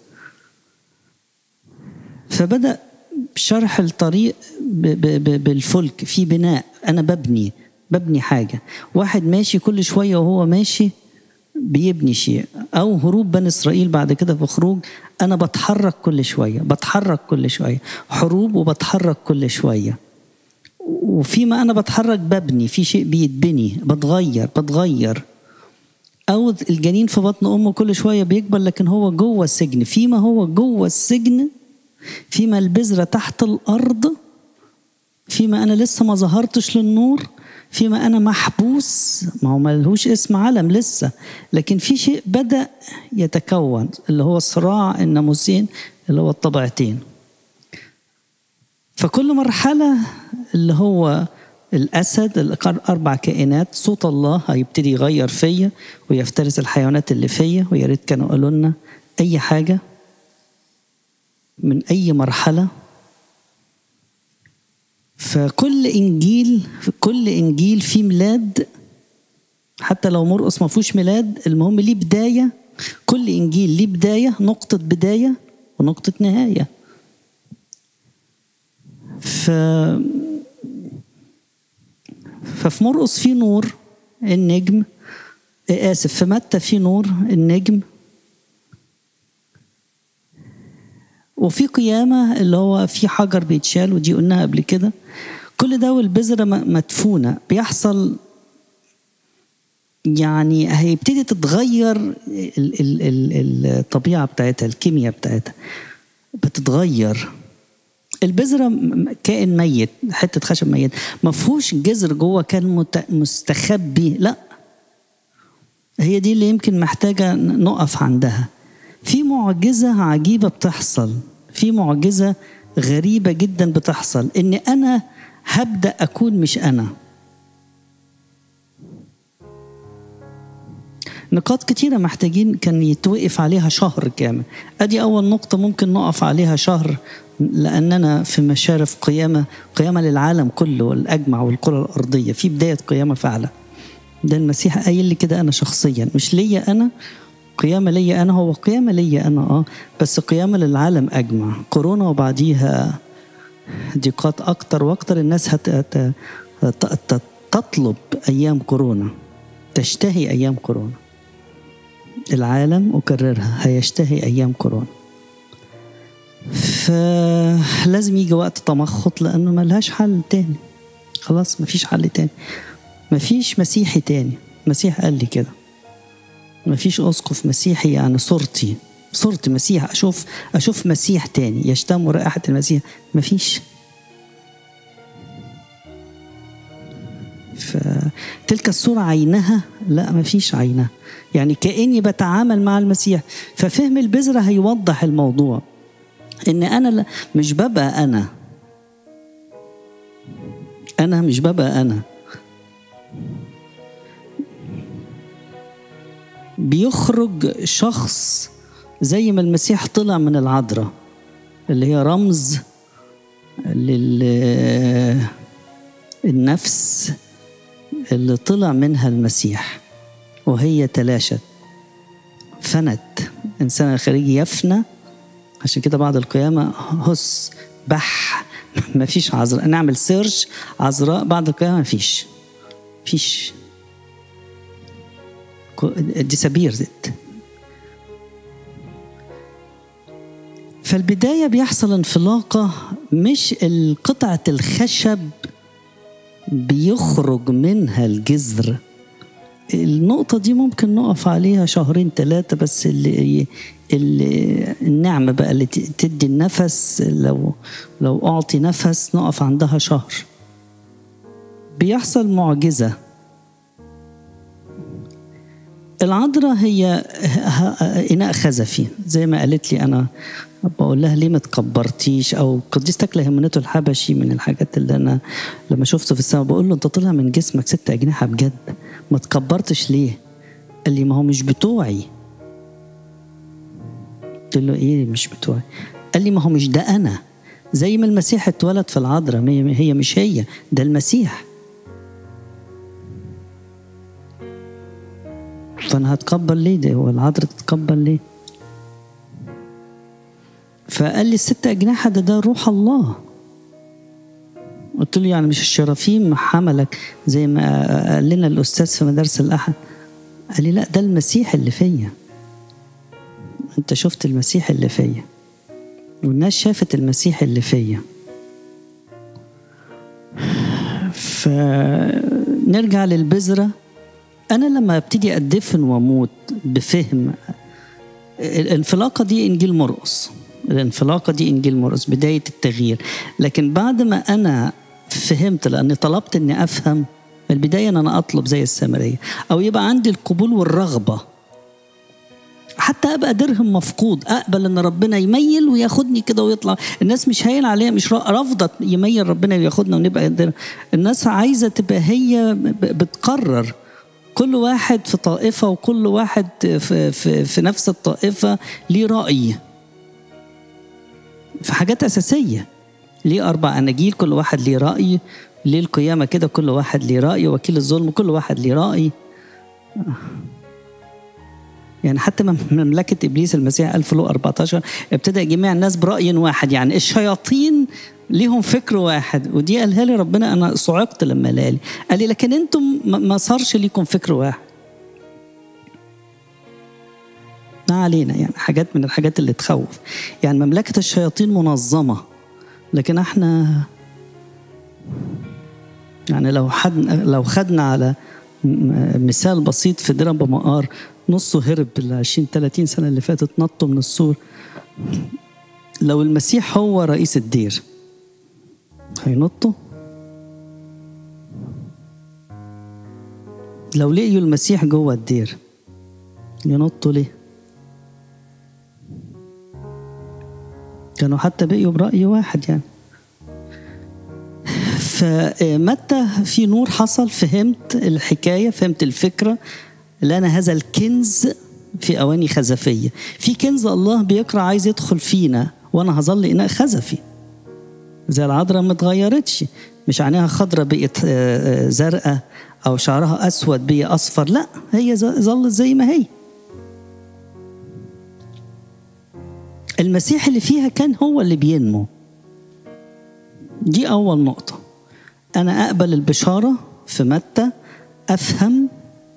فبدا شرح الطريق بالفلك في بناء انا ببني ببني حاجه واحد ماشي كل شويه وهو ماشي بيبني شيء او هروب بني اسرائيل بعد كده في خروج انا بتحرك كل شويه بتحرك كل شويه حروب وبتحرك كل شويه وفيما انا بتحرك ببني في شيء بيتبني بتغير بتغير او الجنين في بطن امه كل شويه بيكبر لكن هو جوه السجن فيما هو جوه السجن فيما البذره تحت الارض فيما انا لسه ما ظهرتش للنور فيما انا محبوس ما هو ملهوش اسم علم لسه لكن في شيء بدا يتكون اللي هو صراع الناموسين اللي هو الطبيعتين فكل مرحله اللي هو الأسد الأربع كائنات صوت الله هيبتدي يغير فيا ويفترس الحيوانات اللي فيا ويا ريت كانوا قالوا لنا أي حاجة من أي مرحلة فكل إنجيل كل إنجيل فيه ميلاد حتى لو مرقص ما فيهوش ميلاد المهم ليه بداية كل إنجيل ليه بداية نقطة بداية ونقطة نهاية ف ففي مرقص في نور النجم آسف في متى في نور النجم وفي قيامة اللي هو في حجر بيتشال ودي قلناها قبل كده كل ده والبذرة مدفونة بيحصل يعني هيبتدي تتغير ال ال ال الطبيعة بتاعتها الكيمياء بتاعتها بتتغير البذرة كائن ميت حتة خشب ميت ما فيهوش جذر جوه كان مستخبي لا هي دي اللي يمكن محتاجة نقف عندها في معجزة عجيبة بتحصل في معجزة غريبة جدا بتحصل إن أنا هبدأ أكون مش أنا نقاط كتيرة محتاجين كان يتوقف عليها شهر كامل أدي أول نقطة ممكن نقف عليها شهر لأننا في مشارف قيامة قيامة للعالم كله الأجمع والكرة الأرضية في بداية قيامة فعلا ده المسيح قايل لي كده أنا شخصيا مش ليا أنا قيامة ليا أنا هو قيامة ليا أنا آه بس قيامة للعالم أجمع كورونا وبعديها ضيقات أكتر وأكتر الناس هت... هت... هت... تطلب أيام كورونا تشتهي أيام كورونا العالم أكررها هيشتهي أيام كورونا فلازم يجي وقت تمخط لأنه ملهاش حل تاني خلاص مفيش حل تاني مفيش مسيحي تاني مسيح قال لي كده مفيش أسقف مسيحي يعني صورتي صورة مسيح أشوف أشوف مسيح تاني يشتم رائحة المسيح مفيش فتلك الصورة عينها لا مفيش عينها يعني كأني بتعامل مع المسيح ففهم البذرة هيوضح الموضوع إن أنا مش ببقى أنا أنا مش ببقى أنا بيخرج شخص زي ما المسيح طلع من العذراء اللي هي رمز للنفس اللي طلع منها المسيح وهي تلاشت فنت إنسان الخارجي يفنى عشان كده بعد القيامة هس بح ما فيش عذراء نعمل سيرش عذراء بعد القيامة ما فيش فيش ديسابيرت فالبداية بيحصل انفلاقة مش قطعة الخشب بيخرج منها الجذر النقطة دي ممكن نقف عليها شهرين ثلاثة بس اللي, اللي النعمة بقى اللي تدي النفس لو لو أعطي نفس نقف عندها شهر بيحصل معجزة العذراء هي إناء خزفي زي ما قالت لي أنا بقول لها ليه ما تكبرتيش او قديس تكله همنته الحبشي من الحاجات اللي انا لما شفته في السماء بقول له انت طلع من جسمك ست اجنحه بجد ما تكبرتش ليه؟ قال لي ما هو مش بتوعي قلت له ايه مش بتوعي؟ قال لي ما هو مش ده انا زي ما المسيح اتولد في العذراء هي مش هي ده المسيح فانا هتقبل ليه ده هو العذراء تتقبل ليه؟ فقال لي الست أجنحة ده ده روح الله قلت له يعني مش الشرافيم حملك زي ما قال لنا الأستاذ في مدارس الأحد قال لي لا ده المسيح اللي فيا أنت شفت المسيح اللي فيا والناس شافت المسيح اللي فيا فنرجع للبذرة أنا لما ابتدي أدفن وأموت بفهم الانفلاقة دي إنجيل مرقص الانفلاقة دي إنجيل مرقس بداية التغيير لكن بعد ما أنا فهمت لأني طلبت أني أفهم البداية أن أنا أطلب زي السامرية أو يبقى عندي القبول والرغبة حتى ابقى درهم مفقود اقبل ان ربنا يميل وياخدني كده ويطلع الناس مش هايل عليها مش رافضه يميل ربنا وياخدنا ونبقى درهم الناس عايزه تبقى هي بتقرر كل واحد في طائفه وكل واحد في, في, في نفس الطائفه ليه راي في حاجات اساسيه ليه اربع اناجيل كل واحد ليه راي ليه القيامه كده كل واحد ليه راي وكيل الظلم كل واحد ليه راي يعني حتى مملكة إبليس المسيح قال في لو 14 ابتدأ جميع الناس برأي واحد يعني الشياطين ليهم فكر واحد ودي قالها لي ربنا أنا صعقت لما قال لي قال لي لكن أنتم ما صارش ليكم فكر واحد ما علينا يعني حاجات من الحاجات اللي تخوف يعني مملكة الشياطين منظمة لكن احنا يعني لو حد لو خدنا على مثال بسيط في درب مقار نصه هرب ال 20 30 سنه اللي فاتت نطوا من السور لو المسيح هو رئيس الدير هينطوا لو لقيوا المسيح جوه الدير ينطوا ليه كانوا حتى بقيوا برأي واحد يعني فمتى في نور حصل فهمت الحكاية فهمت الفكرة لنا هذا الكنز في أواني خزفية في كنز الله بيقرأ عايز يدخل فينا وأنا هظل إناء خزفي زي العذراء ما اتغيرتش مش عينيها خضرة بقت زرقاء أو شعرها أسود بقي أصفر لا هي ظلت زي ما هي المسيح اللي فيها كان هو اللي بينمو دي أول نقطة أنا أقبل البشارة في متى أفهم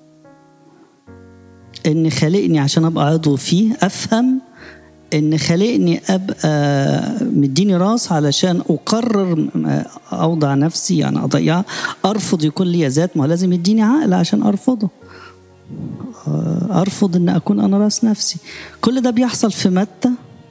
إن خلقني عشان أبقى عضو فيه أفهم إن خلقني أبقى مديني راس علشان أقرر أوضع نفسي يعني أضيع أرفض يكون لي ذات ما لازم يديني عقل عشان أرفضه أرفض إن أكون أنا راس نفسي كل ده بيحصل في متى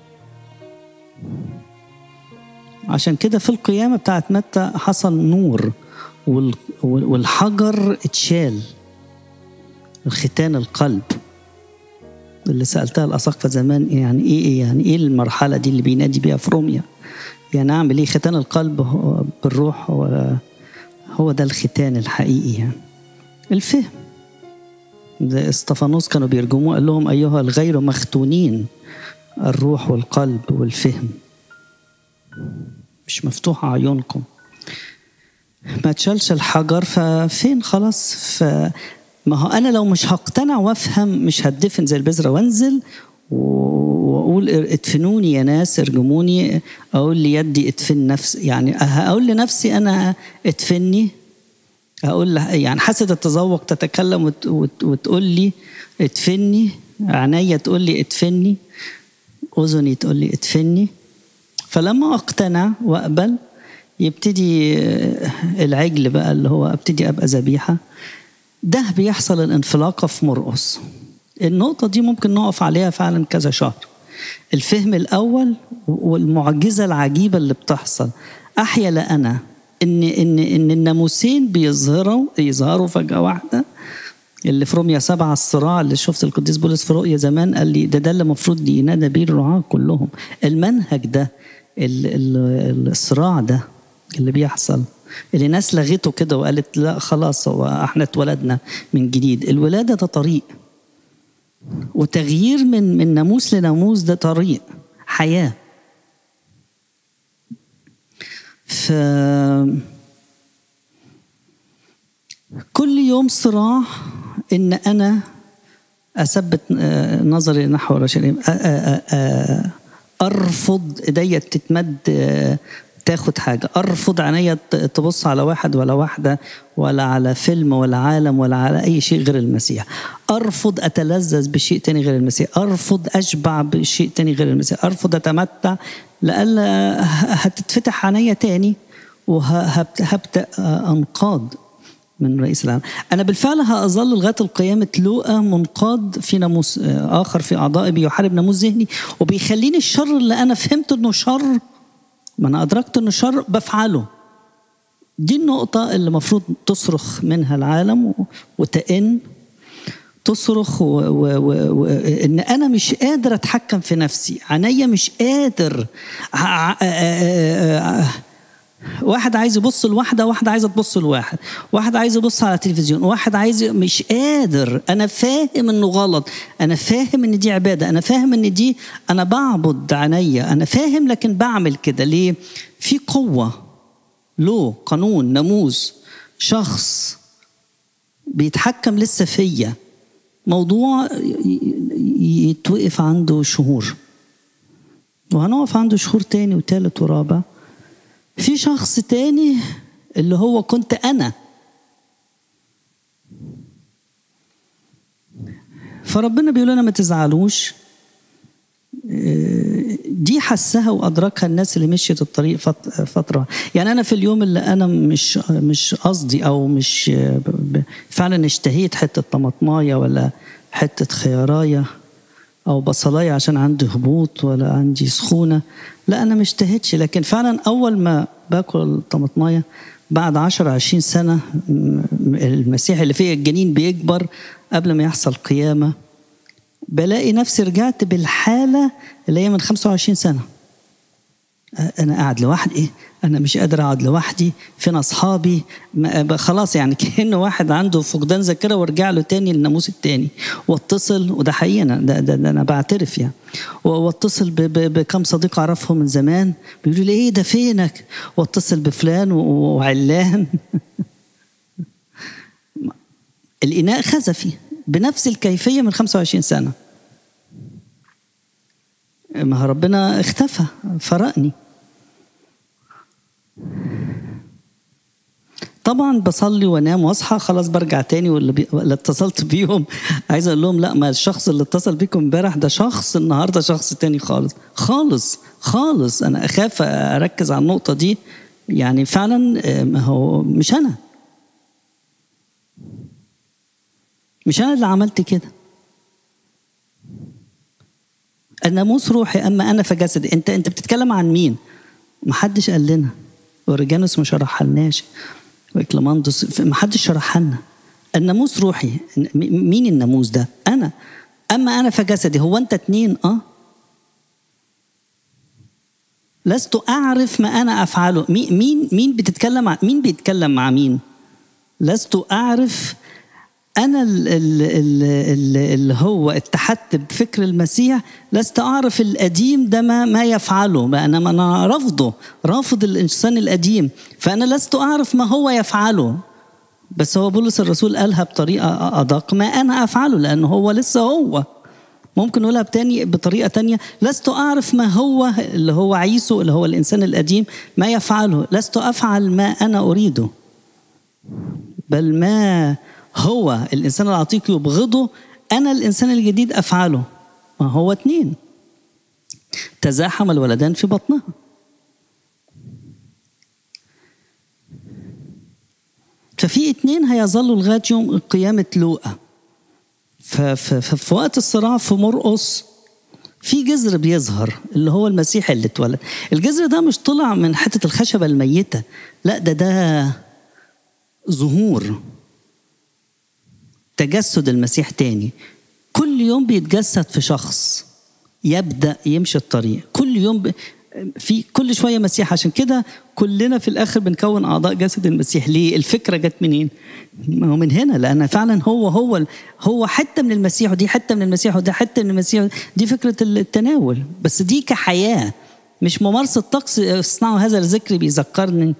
عشان كده في القيامة بتاعت متى حصل نور والحجر اتشال الختان القلب اللي سألتها الأساقفة زمان يعني إيه يعني إيه المرحلة دي اللي بينادي بيها في روميا يعني أعمل إيه ختان القلب بالروح هو, هو ده الختان الحقيقي يعني الفهم ده استفانوس كانوا بيرجموه قال لهم أيها الغير مختونين الروح والقلب والفهم مش مفتوحة عيونكم ما تشالش الحجر ففين خلاص ف ما هو انا لو مش هقتنع وافهم مش هتدفن زي البذره وانزل واقول ادفنوني يا ناس ارجموني اقول ليدي ادفن نفسي يعني اقول لنفسي انا ادفني اقول يعني حاسه التذوق تتكلم وت وت وتقول لي ادفني عينيا تقول لي ادفني اذني تقول لي ادفني فلما اقتنع واقبل يبتدي العجل بقى اللي هو ابتدي ابقى ذبيحه ده بيحصل الانفلاقه في مرقص النقطه دي ممكن نقف عليها فعلا كذا شهر الفهم الاول والمعجزه العجيبه اللي بتحصل احيا لانا ان ان ان الناموسين بيظهروا يظهروا فجاه واحده اللي في روميا سبعة الصراع اللي شفت القديس بولس في رؤيا زمان قال لي ده ده اللي المفروض ينادى بيه الرعاة كلهم المنهج ده الصراع ده اللي بيحصل اللي ناس لغته كده وقالت لا خلاص هو احنا اتولدنا من جديد الولادة ده طريق وتغيير من من ناموس لناموس ده طريق حياة ف كل يوم صراع ان انا اثبت نظري نحو الرشيد ارفض ايديا تتمد تاخد حاجة أرفض عينيا تبص على واحد ولا واحدة ولا على فيلم ولا عالم ولا على أي شيء غير المسيح أرفض أتلذذ بشيء تاني غير المسيح أرفض أشبع بشيء تاني غير المسيح أرفض أتمتع لألا هتتفتح عينيا تاني وهبدأ أنقاد من رئيس العالم أنا بالفعل هأظل لغاية القيامة لوقا منقاد في ناموس آخر في أعضائي بيحارب ناموس ذهني وبيخليني الشر اللي أنا فهمت إنه شر ما أنا أدركت إنه شر بفعله دي النقطة اللي المفروض تصرخ منها العالم وتئن تصرخ و... و... و... و... ان انا مش قادر اتحكم في نفسي عينيا مش قادر ع... ع... واحد عايز يبص لواحدة واحدة عايزة تبص لواحد واحد عايز يبص على التلفزيون واحد عايز مش قادر أنا فاهم إنه غلط أنا فاهم إن دي عبادة أنا فاهم إن دي أنا بعبد عينيا أنا فاهم لكن بعمل كده ليه في قوة له قانون ناموس شخص بيتحكم لسه فيا موضوع يتوقف عنده شهور وهنقف عنده شهور تاني وتالت ورابع في شخص تاني اللي هو كنت انا فربنا بيقول لنا ما تزعلوش دي حسها وادركها الناس اللي مشيت الطريق فتره يعني انا في اليوم اللي انا مش مش قصدي او مش فعلا اشتهيت حته طماطمايه ولا حته خيارايه او بصلايه عشان عندي هبوط ولا عندي سخونه لا انا ما اشتهيتش لكن فعلا اول ما باكل الطماطمايه بعد 10 20 سنه المسيح اللي فيا الجنين بيكبر قبل ما يحصل قيامه بلاقي نفسي رجعت بالحاله اللي هي من 25 سنه انا قاعد لوحدي ايه انا مش قادر اقعد لوحدي فين اصحابي خلاص يعني كانه واحد عنده فقدان ذاكره وارجع له تاني للناموس التاني واتصل وده حقيقي انا ده, ده, ده انا بعترف يعني واتصل بكم صديق اعرفهم من زمان بيقولوا لي ايه ده فينك واتصل بفلان وعلان الاناء خزفي بنفس الكيفيه من 25 سنه ما ربنا اختفى فرقني طبعا بصلي وانام واصحى خلاص برجع تاني واللي, بي... اللي اتصلت بيهم عايز اقول لهم لا ما الشخص اللي اتصل بيكم امبارح ده شخص النهارده شخص تاني خالص خالص خالص انا اخاف اركز على النقطه دي يعني فعلا ما هو مش انا مش انا اللي عملت كده الناموس روحي اما انا فجسدي انت انت بتتكلم عن مين محدش قال لنا اوريجانوس ما شرحلناش واكليماندوس ما حدش شرح لنا الناموس روحي مين الناموس ده انا اما انا فجسدي هو انت اتنين اه لست اعرف ما انا افعله مين مين بتتكلم مع مين بيتكلم مع مين لست اعرف انا اللي هو اتحدت بفكر المسيح لست اعرف القديم ده ما ما يفعله انا انا رافضه رافض الانسان القديم فانا لست اعرف ما هو يفعله بس هو بولس الرسول قالها بطريقه ادق ما انا افعله لانه هو لسه هو ممكن نقولها بتاني بطريقه تانية لست اعرف ما هو اللي هو عيسو اللي هو الانسان القديم ما يفعله لست افعل ما انا اريده بل ما هو الإنسان العتيق يبغضه أنا الإنسان الجديد أفعله ما هو اتنين تزاحم الولدان في بطنها ففي اتنين هيظلوا لغاية يوم قيامة لوقا ففي وقت الصراع في مرقص في جذر بيظهر اللي هو المسيح اللي اتولد الجذر ده مش طلع من حتة الخشبة الميتة لا ده ده ظهور تجسد المسيح تاني كل يوم بيتجسد في شخص يبدا يمشي الطريق كل يوم ب... في كل شويه مسيح عشان كده كلنا في الاخر بنكون اعضاء جسد المسيح ليه الفكره جت منين ما هو من هنا لان فعلا هو هو هو حته من المسيح ودي حته من المسيح ودي حته من المسيح دي فكره التناول بس دي كحياه مش ممارسه طقس اصنعوا هذا الذكر بيذكرني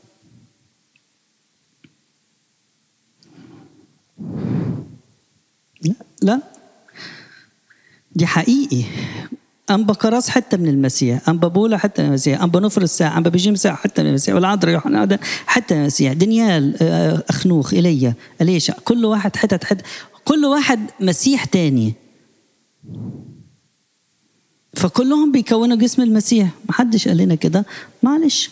لا لا دي حقيقي أنبا كراس حتة من المسيح أنبا بولا حتة من المسيح أنبا نفر الساعة أنبا بيجيم ساعة حتة من المسيح والعذراء يوحنا حتة من المسيح دانيال أخنوخ إيليا أليشع كل واحد حتة حتة كل واحد مسيح تاني فكلهم بيكونوا جسم المسيح محدش قال لنا كده معلش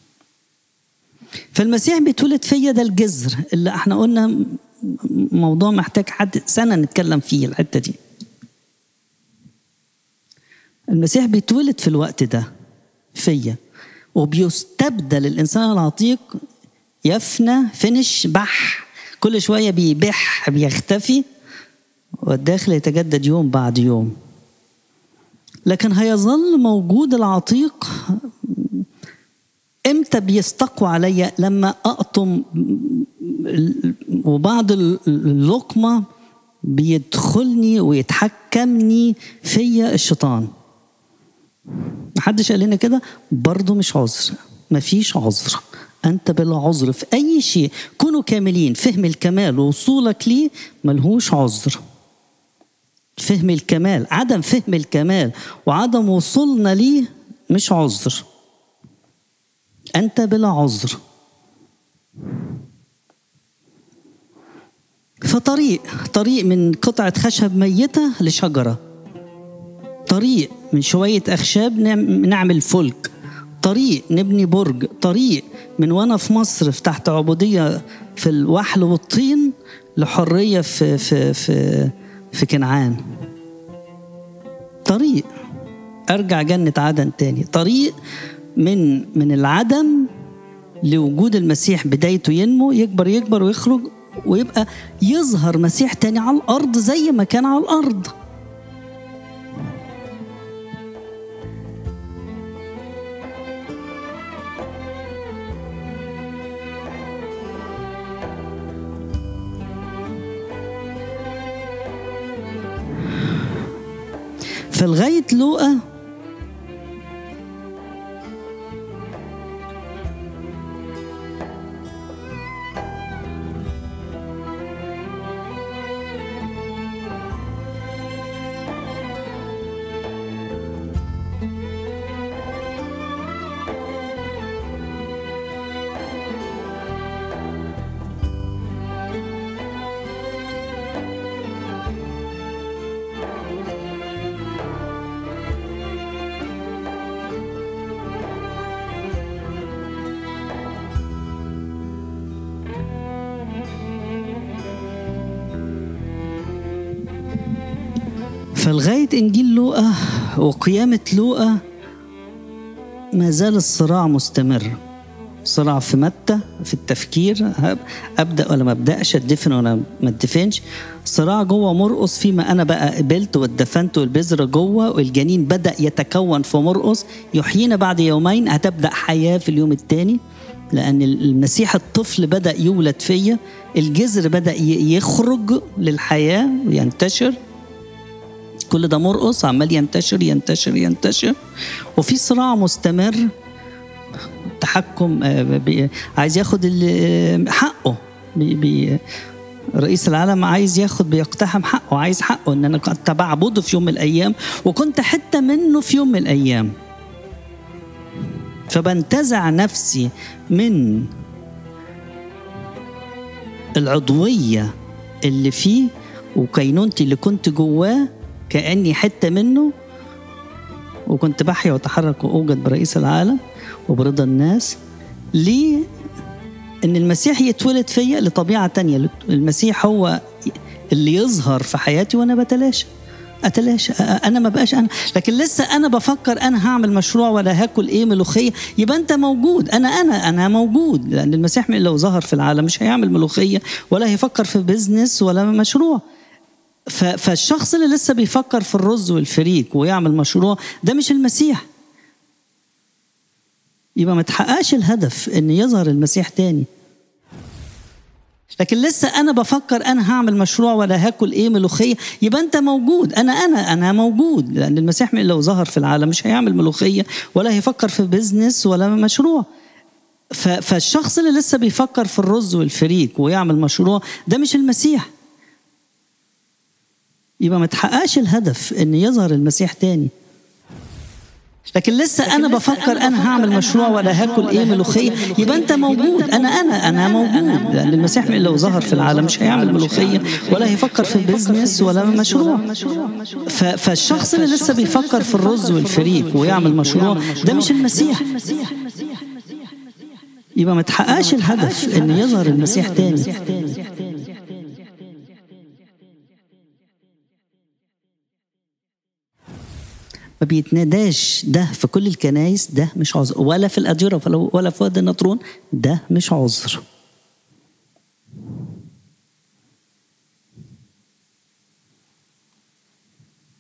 فالمسيح بيتولد فيا ده الجذر اللي احنا قلنا موضوع محتاج حد سنه نتكلم فيه الحته دي المسيح بيتولد في الوقت ده فيا وبيستبدل الانسان العتيق يفنى فنش بح كل شويه بيبح بيختفي والداخل يتجدد يوم بعد يوم لكن هيظل موجود العتيق امتى بيستقوى عليا لما اقطم وبعض اللقمه بيدخلني ويتحكمني فيا الشيطان محدش قال لنا كده برضه مش عذر مفيش عذر أنت بلا عذر في أي شيء كونوا كاملين فهم الكمال ووصولك ليه ملهوش عذر فهم الكمال عدم فهم الكمال وعدم وصولنا ليه مش عذر أنت بلا عذر فطريق طريق من قطعة خشب ميتة لشجرة طريق من شوية أخشاب نعمل فلك طريق نبني برج طريق من وانا في مصر في تحت عبودية في الوحل والطين لحرية في في في في كنعان طريق ارجع جنة عدن تاني طريق من من العدم لوجود المسيح بدايته ينمو يكبر يكبر ويخرج ويبقى يظهر مسيح تاني على الارض زي ما كان على الارض فلغاية لوقا فلغاية إنجيل لوقا وقيامة لوقا ما زال الصراع مستمر صراع في متى في التفكير ابدا ولا ما ابداش ادفن ولا ما ادفنش صراع جوه مرقص فيما انا بقى قبلت واتدفنت والبذره جوه والجنين بدا يتكون في مرقص يحيينا بعد يومين هتبدا حياه في اليوم الثاني لان المسيح الطفل بدا يولد فيا الجذر بدا يخرج للحياه وينتشر كل ده مرقص عمال ينتشر ينتشر ينتشر وفي صراع مستمر تحكم عايز ياخد حقه بي بي رئيس العالم عايز ياخد بيقتحم حقه عايز حقه ان انا كنت بعبده في يوم من الايام وكنت حته منه في يوم من الايام فبنتزع نفسي من العضويه اللي فيه وكينونتي اللي كنت جواه كاني حته منه وكنت بحيا واتحرك واوجد برئيس العالم وبرضا الناس ليه ان المسيح يتولد فيا لطبيعه تانية المسيح هو اللي يظهر في حياتي وانا بتلاشى اتلاشى انا ما بقاش انا لكن لسه انا بفكر انا هعمل مشروع ولا هاكل ايه ملوخيه يبقى انت موجود انا انا انا موجود لان المسيح لو ظهر في العالم مش هيعمل ملوخيه ولا هيفكر في بيزنس ولا مشروع فالشخص اللي لسه بيفكر في الرز والفريك ويعمل مشروع ده مش المسيح يبقى ما تحققش الهدف ان يظهر المسيح تاني لكن لسه انا بفكر انا هعمل مشروع ولا هاكل ايه ملوخيه يبقى انت موجود انا انا انا موجود لان المسيح لو ظهر في العالم مش هيعمل ملوخيه ولا هيفكر في بيزنس ولا مشروع فالشخص اللي لسه بيفكر في الرز والفريك ويعمل مشروع ده مش المسيح يبقى ما تحققش الهدف ان يظهر المسيح تاني لكن لسه انا بفكر انا هعمل مشروع ولا هاكل ايه ملوخيه يبقى انت موجود انا انا انا موجود لان المسيح لو ظهر في العالم مش هيعمل ملوخيه ولا هيفكر في بيزنس ولا مشروع فالشخص اللي لسه بيفكر في الرز والفريك ويعمل مشروع ده مش المسيح يبقى ما تحققش الهدف ان يظهر المسيح تاني ما بيتناداش ده في كل الكنايس ده مش عذر ولا في الأديرة ولا في وادي النطرون ده مش عذر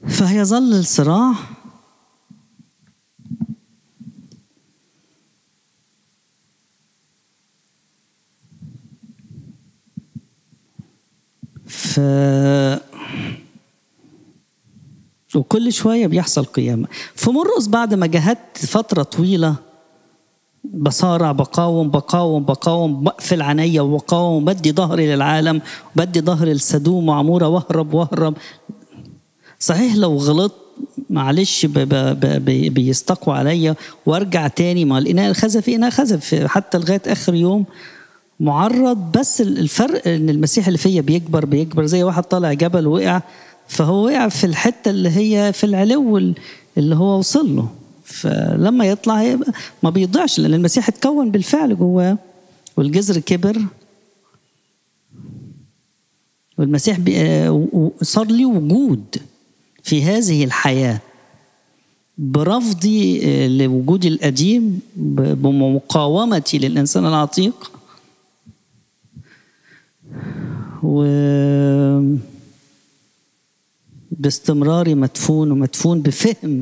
فهيظل الصراع ف وكل شوية بيحصل قيامة فمرقص بعد ما جاهدت فترة طويلة بصارع بقاوم بقاوم بقاوم بقفل عينيا وبقاوم بدي ظهري للعالم بدي ظهري لسدوم وعمورة واهرب واهرب صحيح لو غلطت معلش ب- ب- ب- بيستقوا عليا وارجع تاني ما الاناء الخزفي اناء خزف حتى لغايه اخر يوم معرض بس الفرق ان المسيح اللي فيا بيكبر بيكبر زي واحد طالع جبل وقع فهو وقع في الحته اللي هي في العلو اللي هو وصل له فلما يطلع هيبقى ما بيضيعش لان المسيح اتكون بالفعل جواه والجذر كبر والمسيح بي- آه، و- و- صار لي وجود في هذه الحياه برفضي آه، لوجودي القديم ب- بمقاومتي للانسان العتيق و باستمراري مدفون ومدفون بفهم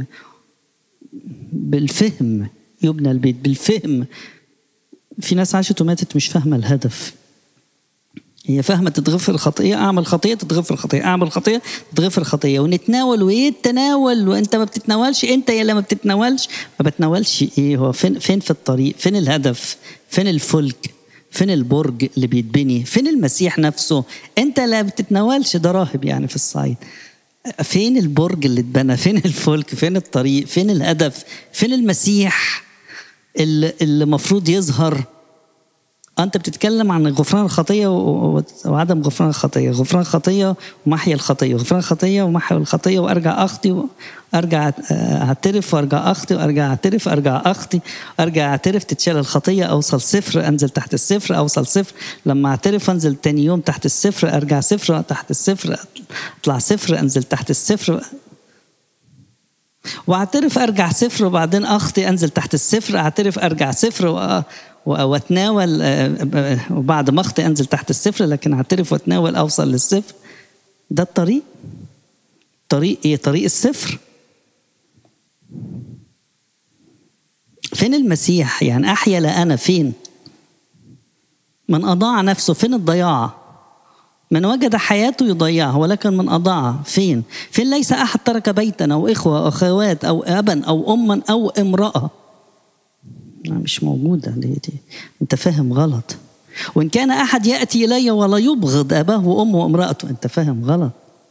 بالفهم يبنى البيت بالفهم في ناس عاشت وماتت مش فاهمة الهدف هي فاهمة تتغفر الخطية أعمل خطية تتغفر الخطية أعمل خطية تتغفر الخطية ونتناول وإيه التناول وأنت ما بتتناولش أنت يا اللي ما بتتناولش ما بتناولش إيه هو فين فين في الطريق فين الهدف فين الفلك فين البرج اللي بيتبني فين المسيح نفسه أنت لا بتتناولش ده راهب يعني في الصعيد فين البرج اللي اتبنى فين الفلك فين الطريق فين الهدف فين المسيح اللي اللي المفروض يظهر انت بتتكلم عن غفران الخطيه و- و- وعدم غفران الخطيه غفران الخطيه ومحي الخطيه غفران الخطيه ومحي الخطيه وارجع اخطي وارجع أت- اعترف وارجع اخطي وارجع اعترف ارجع اخطي ارجع اعترف تتشال الخطيه اوصل صفر انزل تحت الصفر اوصل صفر لما اعترف انزل تاني يوم تحت الصفر ارجع صفر تحت الصفر اطلع صفر انزل تحت الصفر واعترف ارجع صفر وبعدين اخطي انزل تحت الصفر اعترف ارجع صفر و... و- واتناول آه، وبعد ما اخطي انزل تحت الصفر لكن اعترف واتناول اوصل للصفر ده الطريق طريق ايه طريق الصفر فين المسيح يعني احيا لا انا فين من اضاع نفسه فين الضياع من وجد حياته يضيعها ولكن من أضاعها فين؟ فين ليس أحد ترك بيتا أو إخوة أو أخوات أو أبا أو أما أو امرأة لا، مش موجودة دي, دي أنت فاهم غلط وإن كان أحد يأتي إلي ولا يبغض أباه وأمه وامرأته أنت فاهم غلط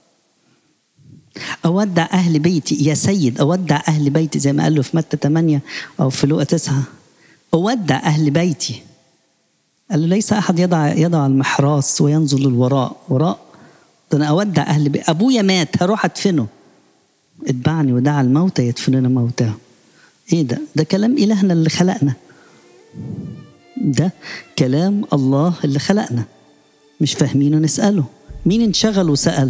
أودع أهل بيتي يا سيد أودع أهل بيتي زي ما قال له في متى 8 أو في لوقا 9 أودع أهل بيتي قال له ليس احد يضع يضع المحراس وينظر للوراء وراء ده انا اودع اهل بي. ابويا مات هروح ادفنه اتبعني ودعا الموتى يدفنون موتاهم ايه ده ده كلام الهنا اللي خلقنا ده كلام الله اللي خلقنا مش فاهمينه نساله مين انشغل وسال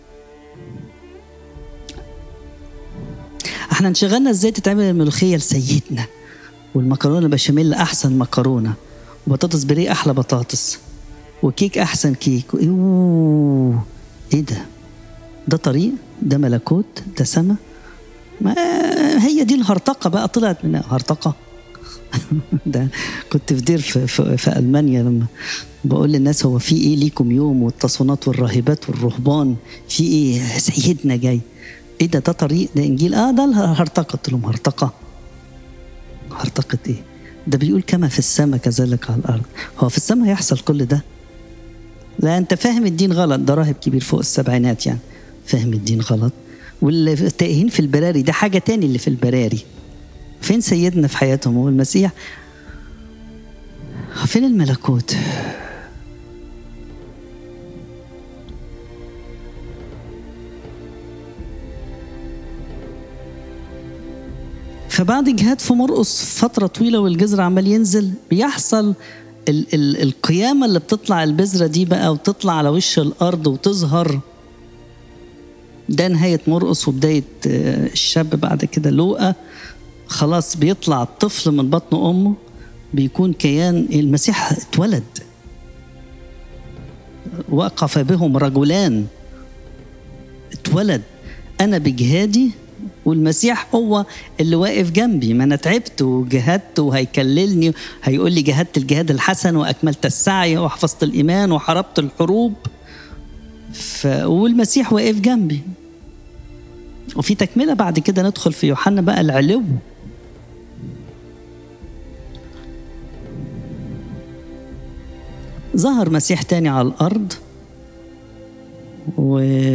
احنا انشغلنا ازاي تتعمل الملوخيه لسيدنا والمكرونه بشاميل احسن مكرونه وبطاطس بريه احلى بطاطس وكيك احسن كيك اوه ايه ده ده طريق ده ملكوت ده سما ما هي دي الهرطقه بقى طلعت من هرطقه ده كنت في دير في, في, في المانيا لما بقول للناس هو في ايه ليكم يوم والتصونات والراهبات والرهبان في ايه سيدنا جاي ايه ده ده طريق ده انجيل اه ده الهرطقه قلت لهم هرطقه هرطقه ايه ده بيقول كما في السماء كذلك على الارض هو في السماء هيحصل كل ده لا انت فاهم الدين غلط ده راهب كبير فوق السبعينات يعني فاهم الدين غلط واللي تائهين في البراري ده حاجه تاني اللي في البراري فين سيدنا في حياتهم هو المسيح فين الملكوت فبعد جهاد في مرقص فترة طويلة والجذر عمال ينزل بيحصل ال ال القيامة اللي بتطلع البذرة دي بقى وتطلع على وش الأرض وتظهر ده نهاية مرقص وبداية آه، الشاب بعد كده لوقا خلاص بيطلع الطفل من بطن أمه بيكون كيان المسيح اتولد وقف بهم رجلان اتولد انا بجهادي والمسيح هو اللي واقف جنبي ما انا تعبت وجهدت وهيكللني هيقول لي جهدت الجهاد الحسن واكملت السعي وحفظت الايمان وحاربت الحروب ف... والمسيح واقف جنبي وفي تكمله بعد كده ندخل في يوحنا بقى العلو ظهر مسيح تاني على الارض و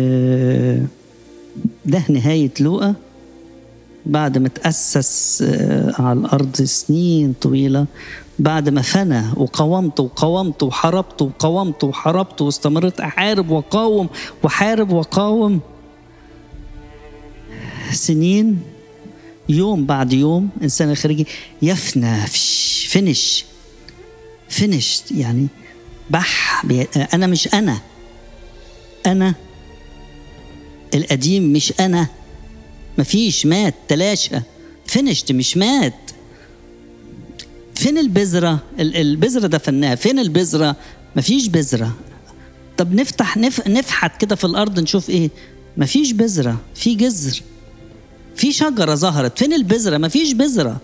ده نهاية لوقا بعد ما تأسس على الأرض سنين طويلة بعد ما فنى وقاومت وقاومت وحاربت وقاومت وحاربت واستمرت أحارب وقاوم وحارب وقاوم سنين يوم بعد يوم إنسان الخارجي يفنى فينش فينش يعني بح أنا مش أنا أنا القديم مش انا مفيش مات تلاشى فينشت مش مات فين البذره البذره دفناها فين البذره مفيش بذره طب نفتح نف... نفحت كده في الارض نشوف ايه مفيش بذره في جذر في شجره ظهرت فين البذره مفيش بذره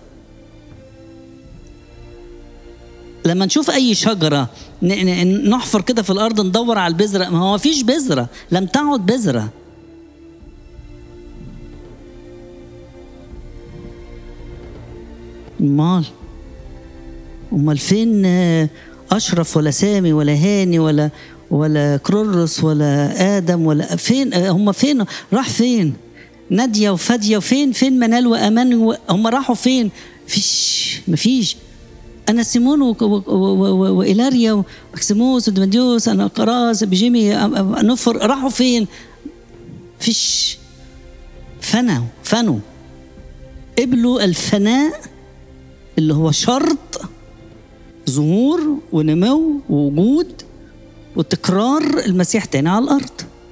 لما نشوف اي شجره نحفر كده في الارض ندور على البذره ما هو مفيش بذره لم تعد بذره امال امال فين اشرف ولا سامي ولا هاني ولا ولا كرولوس ولا ادم ولا فين هم فين راح فين ناديه وفاديه وفين فين منال وامان هم راحوا فين فيش مفيش انا سيمون وإيلاريا ومكسيموس ودمديوس انا قراص بجيمي نفر راحوا فين فيش فنوا فنوا قبلوا الفناء اللي هو شرط ظهور ونمو ووجود وتكرار المسيح تاني على الارض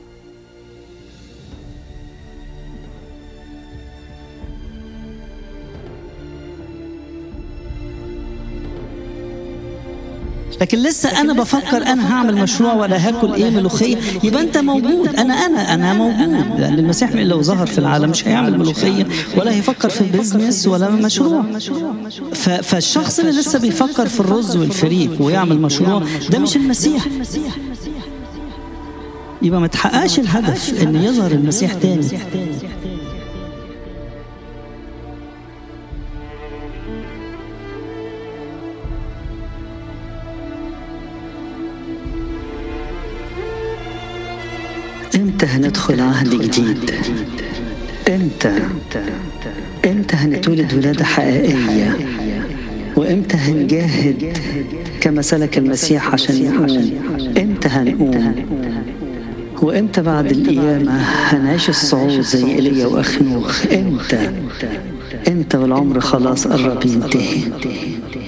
لكن لسه انا بفكر انا هعمل مشروع ولا هاكل ايه ملوخيه يبقى انت موجود انا انا انا موجود لان المسيح لو ظهر في العالم مش هيعمل ملوخيه ولا هيفكر في بيزنس ولا مشروع فالشخص اللي لسه بيفكر في الرز والفريك ويعمل مشروع ده مش المسيح يبقى ما تحققش الهدف ان يظهر المسيح تاني امتى هندخل عهد جديد امتى امتى هنتولد ولادة حقيقية وامتى هنجاهد كما سلك المسيح عشان نقوم امتى هنقوم وامتى بعد القيامة هنعيش الصعود زي ايليا واخنوخ امتى امتى والعمر خلاص قرب ينتهي